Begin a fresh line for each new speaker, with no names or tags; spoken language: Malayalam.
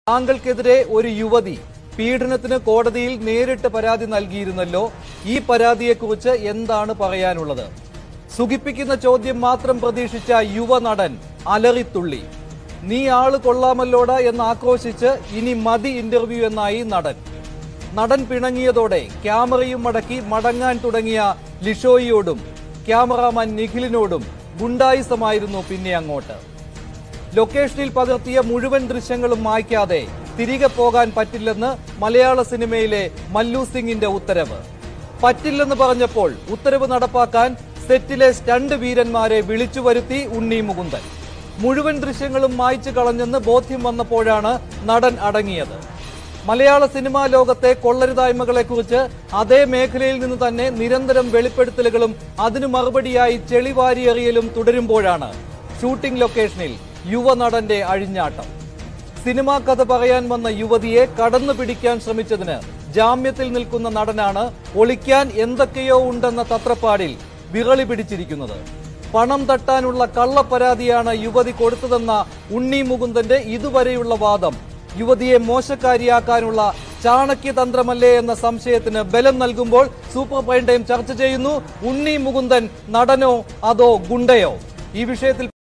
താങ്കൾക്കെതിരെ ഒരു യുവതി പീഡനത്തിന് കോടതിയിൽ നേരിട്ട് പരാതി നൽകിയിരുന്നല്ലോ ഈ പരാതിയെക്കുറിച്ച് എന്താണ് പറയാനുള്ളത് സുഖിപ്പിക്കുന്ന ചോദ്യം മാത്രം പ്രതീക്ഷിച്ച യുവനടൻ അലറിത്തുള്ളി നീ ആള് കൊള്ളാമല്ലോട എന്ന് ആക്രോശിച്ച് ഇനി മതി ഇന്റർവ്യൂ എന്നായി നടൻ നടൻ പിണങ്ങിയതോടെ ക്യാമറയും മടക്കി മടങ്ങാൻ തുടങ്ങിയ ലിഷോയിയോടും ക്യാമറാമാൻ നിഖിലിനോടും ഗുണ്ടായിസമായിരുന്നു പിന്നെ അങ്ങോട്ട് ലൊക്കേഷനിൽ പകർത്തിയ മുഴുവൻ ദൃശ്യങ്ങളും മായ്ക്കാതെ തിരികെ പോകാൻ പറ്റില്ലെന്ന് മലയാള സിനിമയിലെ മല്ലു സിംഗിന്റെ ഉത്തരവ് പറ്റില്ലെന്ന് പറഞ്ഞപ്പോൾ ഉത്തരവ് നടപ്പാക്കാൻ സെറ്റിലെ സ്റ്റണ്ട് വീരന്മാരെ വിളിച്ചു വരുത്തി ഉണ്ണി മുകുന്ദൻ മുഴുവൻ ദൃശ്യങ്ങളും മായ്ച്ചു കളഞ്ഞെന്ന് ബോധ്യം വന്നപ്പോഴാണ് നടൻ അടങ്ങിയത് മലയാള സിനിമാ ലോകത്തെ കൊള്ളരുതായ്മകളെക്കുറിച്ച് അതേ മേഖലയിൽ നിന്ന് തന്നെ നിരന്തരം വെളിപ്പെടുത്തലുകളും അതിനു മറുപടിയായി ചെളിവാരിയെറിയലും തുടരുമ്പോഴാണ് ഷൂട്ടിംഗ് ലൊക്കേഷനിൽ യുവനടന്റെ അഴിഞ്ഞാട്ടം സിനിമാ കഥ പറയാൻ വന്ന യുവതിയെ കടന്നു പിടിക്കാൻ ശ്രമിച്ചതിന് ജാമ്യത്തിൽ നിൽക്കുന്ന നടനാണ് ഒളിക്കാൻ എന്തൊക്കെയോ ഉണ്ടെന്ന തത്രപ്പാടിൽ വിറളി പിടിച്ചിരിക്കുന്നത് പണം തട്ടാനുള്ള കള്ളപ്പരാതിയാണ് യുവതി കൊടുത്തതെന്ന ഉണ്ണി മുകുന്ദന്റെ ഇതുവരെയുള്ള വാദം യുവതിയെ മോശക്കാരിയാക്കാനുള്ള ചാണക്യതന്ത്രമല്ലേ എന്ന സംശയത്തിന് ബലം നൽകുമ്പോൾ സൂപ്പർ പ്രൈം ടൈം ചർച്ച ചെയ്യുന്നു ഉണ്ണി മുകുന്ദൻ നടനോ അതോ ഗുണ്ടയോ ഈ വിഷയത്തിൽ